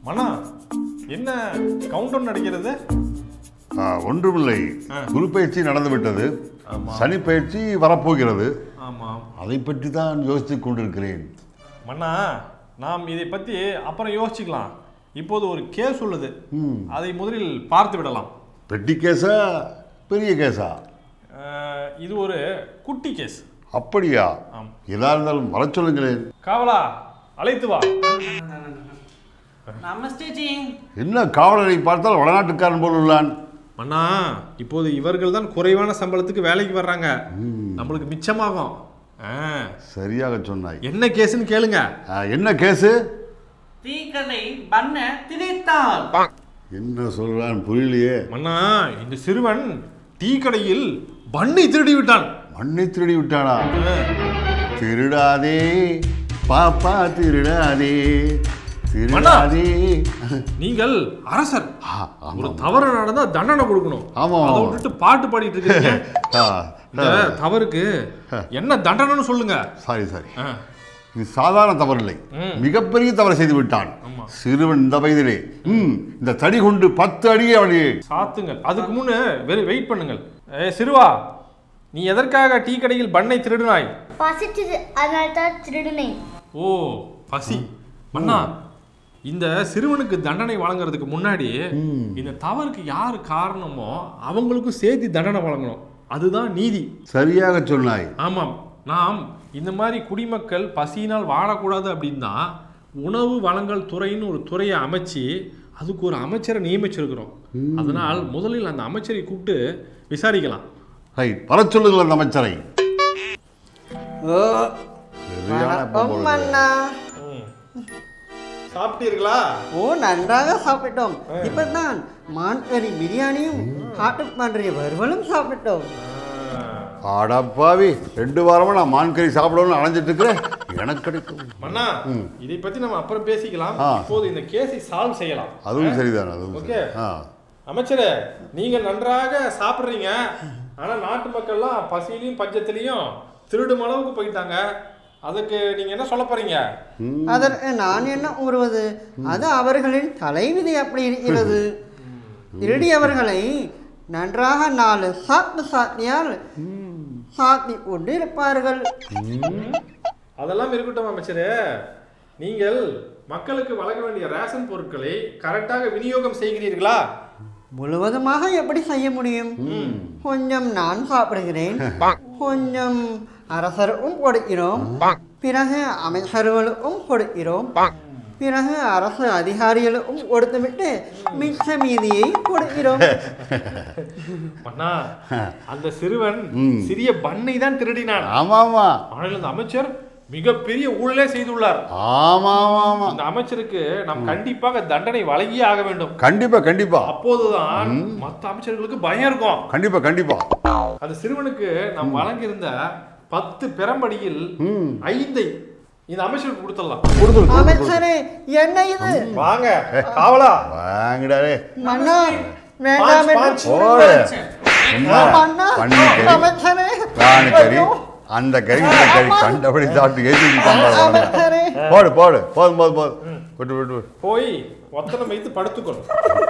மனா என்ன கவுண்டர் நடிக்கிறது ஆ, ஒன்றுமில்லை குரு பயிற்சி நடந்துவிட்டது சனி பயிற்சி வரப்போகிறது ஆமாம் அதை பற்றி தான் யோசித்துக் கொண்டிருக்கிறேன் மன்னா நாம் இதை பற்றி அப்புறம் யோசிச்சுக்கலாம் இப்போது ஒரு கேஸ் உள்ளது அதை முதலில் பார்த்து விடலாம் பெட்டி கேஸா பெரிய கேஸா அஹ், இது ஒரு குட்டி கேஸ் அப்படியா ஆம். எதா இருந்தாலும் வர சொல்லுங்களேன் காவலா அழைத்து வா நமஸ்தே ஜி என்ன காவலரை பார்த்தால் வடநாட்டுக்காரன் போல் உள்ளான் மன்னா இப்போது இவர்கள் தான் குறைவான சம்பளத்துக்கு வேலைக்கு வர்றாங்க நம்மளுக்கு மிச்சமாகும் ஆ, சரியாக சொன்னாய் என்ன கேஸ்னு கேளுங்க ஆ, என்ன கேஸு தீக்கடை பண்ண திரித்தான் என்ன சொல்றான் புரியலையே மன்னா இந்த சிறுவன் டீ கடையில் பண்ணை திருடி விட்டான் மண்ணை திருடி விட்டானா திருடாதே பாப்பா திருடாதே திருடாதே நீங்கள் அரசர் ஆ, ஒரு ஆமாம். தவறு நடந்தா தண்டனை கொடுக்கணும் ஆமா, அதை ஆமா. விட்டுட்டு பாட்டு பாடிட்டு இருக்கீங்க ஆ, இந்த தவறுக்கு என்ன தண்டனைன்னு சொல்லுங்க சாரி சாரி ஆ, இது சாதாரண தவறில்லை ம். மிகப்பெரிய தவறு செய்து விட்டான் ஆமா. சிறுவன் இந்த வயதிலே ம் இந்த தடி கொண்டு பத்து அடியே அவனை சாத்துங்கள் அதுக்கு முன்னு வெறும் வெயிட் பண்ணுங்கள் ஏ சிறுவா நீ எதற்காக டீ கடையில் பண்ணை திருடினாய் பசிச்சது அதனால தான் திருடுனேன் ஓ பசி மன்னா இந்த சிறுவனுக்கு தண்டனை வழங்குறதுக்கு முன்னாடி இந்த தவறுக்கு யார் காரணமோ அவங்களுக்கும் சேர்த்து தண்டனை வழங்கணும் அதுதான் நீதி சரியாக சொன்னாய் ஆமாம் நாம் இந்த மாதிரி குடிமக்கள் பசியினால் வாழக்கூடாது அப்படின்னா உணவு வழங்கல் துறைன்னு ஒரு துறையை அமைச்சு அதுக்கு ஒரு அமைச்சரை நியமிச்சிருக்கிறோம் அதனால் முதலில் அந்த அமைச்சரை கூப்பிட்டு விசாரிக்கலாம் ரைட் வர சொல்லுங்கள் அந்த அமைச்சரை ஓ சரியான அப்பம் போல இருக்கு. அண்ணா சாப்பிட்டீர்களா ஓ நன்றாக சாப்பிட்டோம் இப்பதான் மான் கறி பிரியாணியும் ஹாட்டு பண்றிய வறுவலும் சாப்பிட்டோம் அடப்பாவி ரெண்டு வாரமா நான் மான் கறி சாப்பிடணும்னு அலைஞ்சிட்டு இருக்கிறேன் எனக்கு கிடைக்கும் மன்னா இதை பத்தி நம்ம அப்புறம் பேசிக்கலாம் ஆ. இப்போது இந்த கேஸை சால்வ் செய்யலாம் அதுவும் சரிதான் அதுவும் ஓகே. சரி. ஆ அமைச்சரே நீங்க நன்றாக சாப்பிடுறீங்க ஆனா நாட்டு மக்கள்லாம் பசியிலையும் பஞ்சத்திலையும் திருடும் அளவுக்கு போயிட்டாங்க அதுக்கு நீங்க என்ன சொல்ல போறீங்க அதற்கு நான் என்ன கூறுவது அது அவர்களின் தலைவிதி அப்படி இருக்கிறது திருடியவர்களை நன்றாக நாலு சாத்து சாத்தியால் சாத்தி கொண்டு இருப்பார்கள் அதெல்லாம் இருக்கட்டும் அமைச்சரே நீங்கள் மக்களுக்கு வழங்க வேண்டிய ரேஷன் பொருட்களை கரெக்டாக விநியோகம் செய்கிறீர்களா முழுவதுமாக எப்படி செய்ய முடியும் கொஞ்சம் நான் சாப்பிடுகிறேன் கொஞ்சம் அரசருக்கும் கொடுக்கிறோம் பிறகு அமைச்சர்களுக்கும் கொடுக்கிறோம் பிறகு அரசு அதிகாரிகளுக்கும் கொடுத்துவிட்டு மிச்ச மீதியை கொடுக்கிறோம் மன்னா அந்த சிறுவன் சிறிய பண்ணை தான் திருடினான் ஆமா ஆமா ஆனால் இந்த அமைச்சர் மிகப்பெரிய ஊழலே செய்துள்ளார் ஆமா ஆமா ஆமா இந்த அமைச்சருக்கு நாம் கண்டிப்பாக தண்டனை வழங்கியே ஆக வேண்டும் கண்டிப்பா கண்டிப்பா அப்போதுதான் மற்ற அமைச்சர்களுக்கு பயம் இருக்கும் கண்டிப்பா கண்டிப்பா அந்த சிறுவனுக்கு நாம் வழங்கியிருந்த பத்து பெரம்படியில் ஐந்தை இந்த அமைச்சருக்கு கொடுத்துடலாம் கொடுத்துரு அமைச்சரே என்ன இது வாங்க காவலா வாங்கடாரே மன்னா வேண்டாம் என்று பாஞ்ச், போடு சும்மா மன்னா பண்ணி கறி அமைச்சரே பிராணி கறி அந்த கறி இந்த கறி கண்டபடி சாப்பிட்டு ஏற்றி அமைச்சரே போடு போடு போதும் போதும் போதும் விட்டு விட்டு விட்டு போய் ஒத்தனை வைத்து படுத்துக்கணும்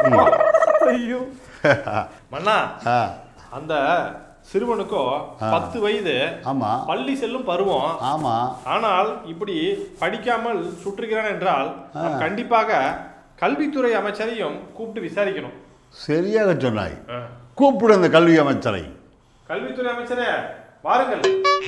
ஐயோ மன்னா ஆ அந்த சிறுவனுக்கோ பத்து வயது ஆமா பள்ளி செல்லும் பருவம் ஆமா ஆனால் இப்படி படிக்காமல் சுற்றுகிறான் என்றால் நாம் கண்டிப்பாக கல்வித்துறை அமைச்சரையும் கூப்பிட்டு விசாரிக்கணும் சரியாக சொன்னாய் ஆ. கூப்பிடு அந்த கல்வி அமைச்சரை கல்வித்துறை அமைச்சரே வாருங்கள்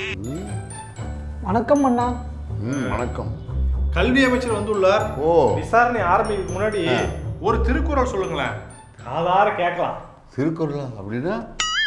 வணக்கம் அண்ணா ம் வணக்கம் கல்வி அமைச்சர் வந்துள்ளார் ஓ விசாரணை ஆரம்பிக்கு முன்னாடி ஒரு திருக்குறள் சொல்லுங்களேன் காதார கேட்கலாம் திருக்குறளா அப்படின்னா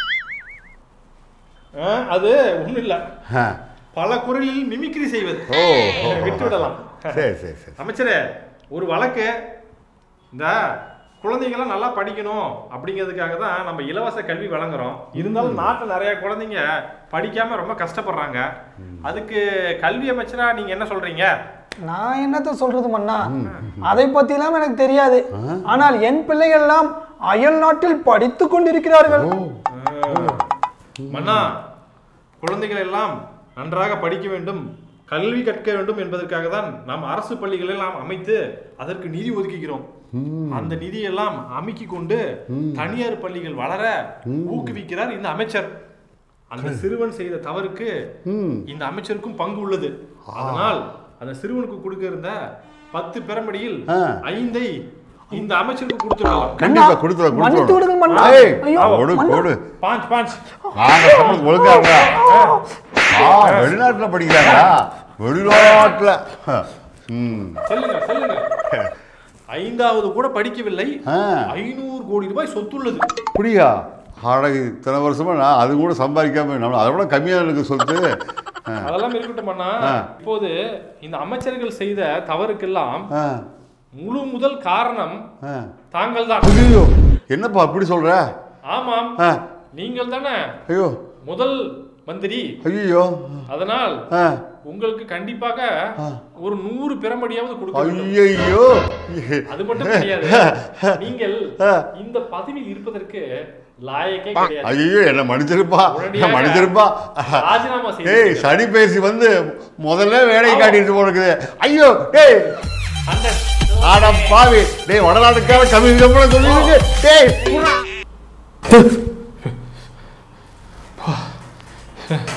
ஆ, அது ஒண்ணும் இல்ல ஆ. பல குரலில் மிமிக்ரி செய்வது ஓ ஓ, விட்டு விடலாம் சரி சரி சரி அமைச்சரே ஒரு வழக்கு இந்த குழந்தைங்களாம் நல்லா படிக்கணும் அப்படிங்கிறதுக்காக தான் நம்ம இலவச கல்வி வழங்குறோம் இருந்தாலும் நாட்டில் நிறைய குழந்தைங்க படிக்காம ரொம்ப கஷ்டப்படுறாங்க அதுக்கு கல்வி அமைச்சரா நீங்க என்ன சொல்றீங்க நான் என்னத்த சொல்றது மன்னா அதை பத்திலாம் எனக்கு தெரியாது ஆனால் என் பிள்ளைகள் எல்லாம் அயல் நாட்டில் படித்துக் கொண்டிருக்கிறார்கள் மன்னா குழந்தைகள் எல்லாம் நன்றாக படிக்க வேண்டும் கல்வி கற்க வேண்டும் என்பதற்காக தான் நாம் அரசு பள்ளிகளை எல்லாம் அமைத்து அதற்கு நிதி ஒதுக்குகிறோம் அந்த நிதியெல்லாம் அமுக்கி கொண்டு தனியார் பள்ளிகள் வளர ஊக்குவிக்கிறார் இந்த அமைச்சர் அந்த சிறுவன் செய்த தவறுக்கு ம் இந்த அமைச்சருக்கும் பங்கு உள்ளது அதனால் அந்த சிறுவனுக்கு கொடுக்க இருந்த பத்து பெரம்படியில் ஆ. ஐந்தை இந்த அமைச்சருக்கு கொடுத்துடலாம் கண்டிப்பா கொடுத்துட மன்னித்து விடுங்க மன்னா. ஏய், ஐயோ, கொடு மன்னா. கொடு பாஞ்ச் பாஞ்ச் நாங்க சொல்றது ஒழுங்கா இருக்கா? ஆ வெளிநாட்டுல படிக்கிறாங்களா வெளிநாட்டுல ம் சொல்லுங்க சொல்லுங்க ஐந்தாவது கூட படிக்கவில்லை ஆ. ஐநூறு கோடி ரூபாய் சொத்துள்ளது அப்படியா ஆட இத்தனை வருஷமா நான் அது கூட சம்பாதிக்காம நம்ம அதை விட கம்மியாக எனக்கு சொத்து ஆ, அதெல்லாம் இருக்கட்டும் அண்ணா ஆ. இப்போது இந்த அமைச்சர்கள் செய்த தவறுக்கெல்லாம் ஆ, முழு முதல் காரணம் ஆ. தாங்கள் தான் ஐயோ என்னப்பா அப்படி சொல்ற ஆமாம் ஆ, நீங்கள் தானே ஐயோ முதல் மந்திரி ஐயோ அதனால் ஆ, உங்களுக்கு கண்டிப்பாக ஒரு நூறு பிரம்படியாவது கொடுக்க வேண்டும் ஐயையோ அது மட்டும் கிடையாது நீங்கள் இந்த பதவியில் இருப்பதற்கு லாயக்கே கிடையாது ஐயோ என்ன மன்னிச்சிருப்பா உடனடியாக மன்னிச்சிருப்பா ராஜினாமா செய்து ஏய் சனி பேசி வந்து முதல்ல வேலையை காட்டிட்டு போனக்குது ஐயோ டேய் அந்த ஆட பாவி டேய் வடநாட்டுக்கார கம்மி சம்பளம் சொல்லிருக்கு டேய்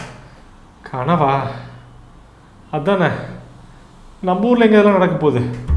கனவா அதானே நம்ம ஊர்ல எங்க இதெல்லாம் நடக்க போகுது